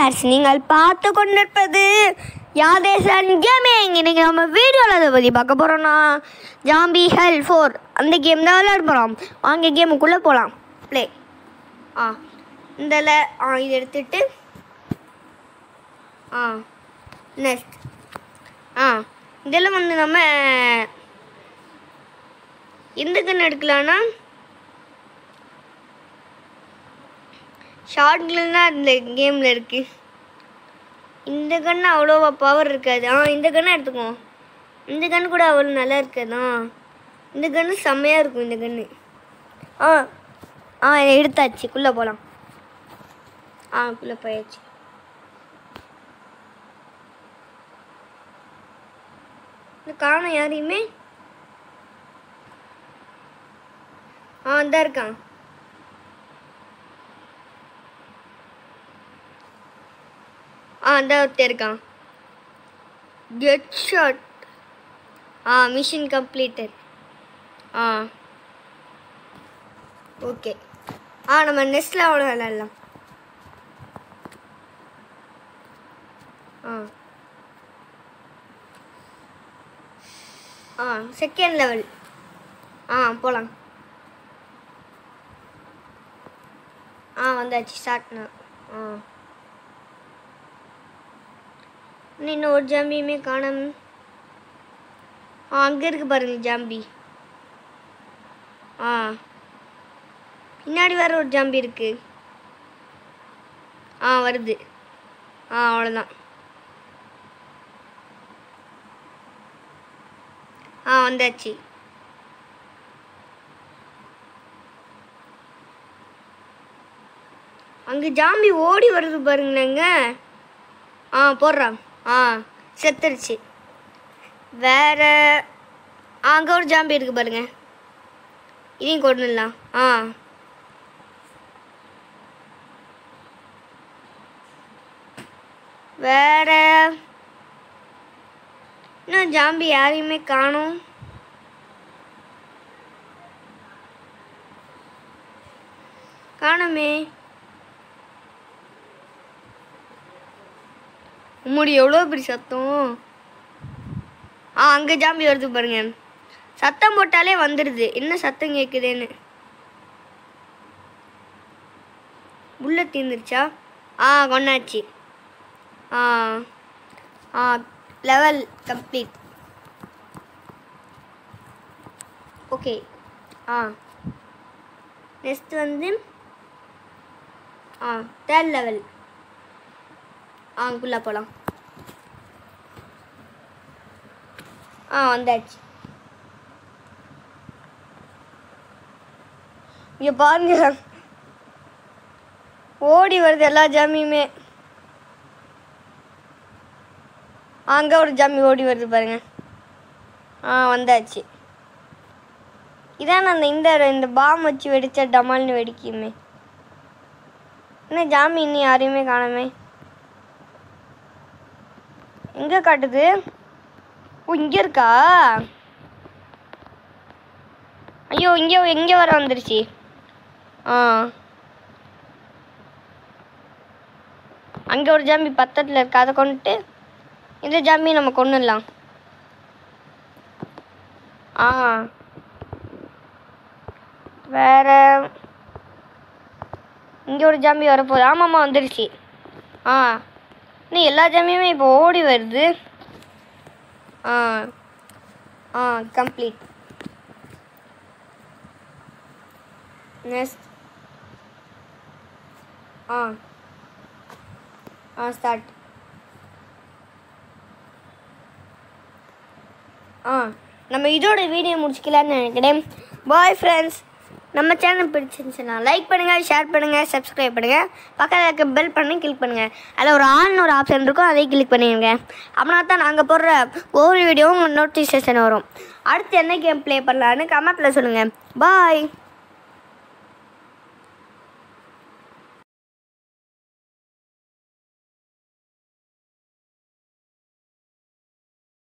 viewers நீங்கள் பார்த்து கொண்டிருப்பது யாதேசன் கேமிங் இன்னைக்கு நம்ம வீடியோவில் அதை பற்றி பார்க்க போகிறோம்னா ஜாம்பி ஹெல் ஃபோர் அந்த கேம் தான் விளையாட போகிறோம் வாங்க கேமுக்குள்ளே போகலாம் ப்ளே ஆ இதில் ஆ இது எடுத்துட்டு ஆ நெக்ஸ்ட் ஆ இதில் வந்து நம்ம எந்த கன் எடுக்கலான்னா ஷார்ட் கன் தான் இந்த கேமில் இருக்கு இந்த கன்று அவ்வளோவா பவர் இருக்காது ஆ இந்த கன்னை எடுத்துக்குவோம் இந்த கன்று கூட அவ்வளோ நல்லா இருக்காது ஆ இந்த கன்று செம்மையாக இருக்கும் இந்த கன்று ஆ ஆ எடுத்தாச்சு குள்ளே போகலாம் ஆ குள்ளே போயாச்சு இந்த காணும் யாரையுமே ஆ இந்த இருக்கான் ஆ அந்த ஒருத்தர் இருக்கான் கெட் ஷாட் ஆ மிஷின் கம்ப்ளீட்டட் ஆ ஓகே ஆ நம்ம நெஸ்ட்டில் அவ்வளோ விளாட்லாம் ஆ ஆ செகண்ட் லெவல் ஆ போகலாம் ஆ வந்தாச்சு ஸ்டார்ட்னா ஆ இன்னும் ஒரு ஜாம்பியுமே காணோம் ஆ அங்கே இருக்கு பாருங்க ஜாம்பி ஆ பின்னாடி வேற ஒரு ஜாம்பி இருக்கு ஆ வருது ஆ அவ்வளோதான் ஆ வந்தாச்சு அங்கே ஜாம்பி ஓடி வருது பாருங்களேங்க ஆ போடுறான் ஆ செத்துருச்சு வேற அங்கே ஒரு ஜாம்பி இருக்கு பாருங்க இதையும் கொண்டுடலாம் ஆ வேற இன்னும் ஜாம்பி யாரையுமே காணும் காணுமே உம்முடி எவ்வளோ பெரிய சத்தம் ஆ அங்கே ஜாம்பி வருது பாருங்க சத்தம் போட்டாலே வந்துடுது என்ன சத்தம் கேட்குதுன்னு உள்ள தீர்ந்துருச்சா ஆ கொண்டாச்சு ஆ ஆ லெவல் கம்ப்ளீட் ஓகே ஆ நெக்ஸ்ட் வந்து ஆ தேர்ட் லெவல் ஆ குள்ளே போகலாம் ஆ வந்தாச்சு இங்கே பாருங்க ஓடி வருது எல்லா ஜாமியுமே அங்கே ஒரு ஜாமி ஓடி வருது பாருங்க ஆ வந்தாச்சு இதான் அந்த இந்த இந்த பாம் வச்சு வெடிச்சா டமால்னு வெடிக்குமே என்ன ஜாமி இன்னும் யாரையுமே காணுமே எங்க காட்டுது ஓ இங்க இருக்கா ஐயோ இங்க எங்க வர வந்துருச்சு ஆ அங்க ஒரு ஜாம்பி பக்கத்துல இருக்கு அதை கொண்டுட்டு இந்த ஜாம்பி நம்ம கொண்டுடலாம் ஆ வேற இங்க ஒரு ஜாம்பி வரப்போகுது ஆமாம்மா வந்துருச்சு ஆ இன்னும் எல்லா ஜாமியுமே இப்போ ஓடி வருது ஆ ஆ கம்ப்ளீட் நெக்ஸ்ட் ஆ ஆ ஸ்டார்ட் ஆ நம்ம இதோட வீடியோ முடிச்சுக்கலான்னு நினைக்கிறேன் பாய் ஃப்ரெண்ட்ஸ் நம்ம சேனல் பிடிச்சிருந்துச்சுன்னா லைக் பண்ணுங்கள் ஷேர் பண்ணுங்கள் சப்ஸ்கிரைப் பண்ணுங்கள் பக்கத்தில் இருக்க பெல் பண்ணி கிளிக் பண்ணுங்கள் அதில் ஒரு ஆள்னு ஒரு ஆப்ஷன் இருக்கும் அதையும் கிளிக் பண்ணிடுங்க அப்படின்னா தான் நாங்கள் போடுற ஒவ்வொரு வீடியோவும் நோட்டிஃபிகேஷன் வரும் அடுத்து என்ன கேம் ப்ளே பண்ணலான்னு கமெண்ட்டில் சொல்லுங்கள் பாய்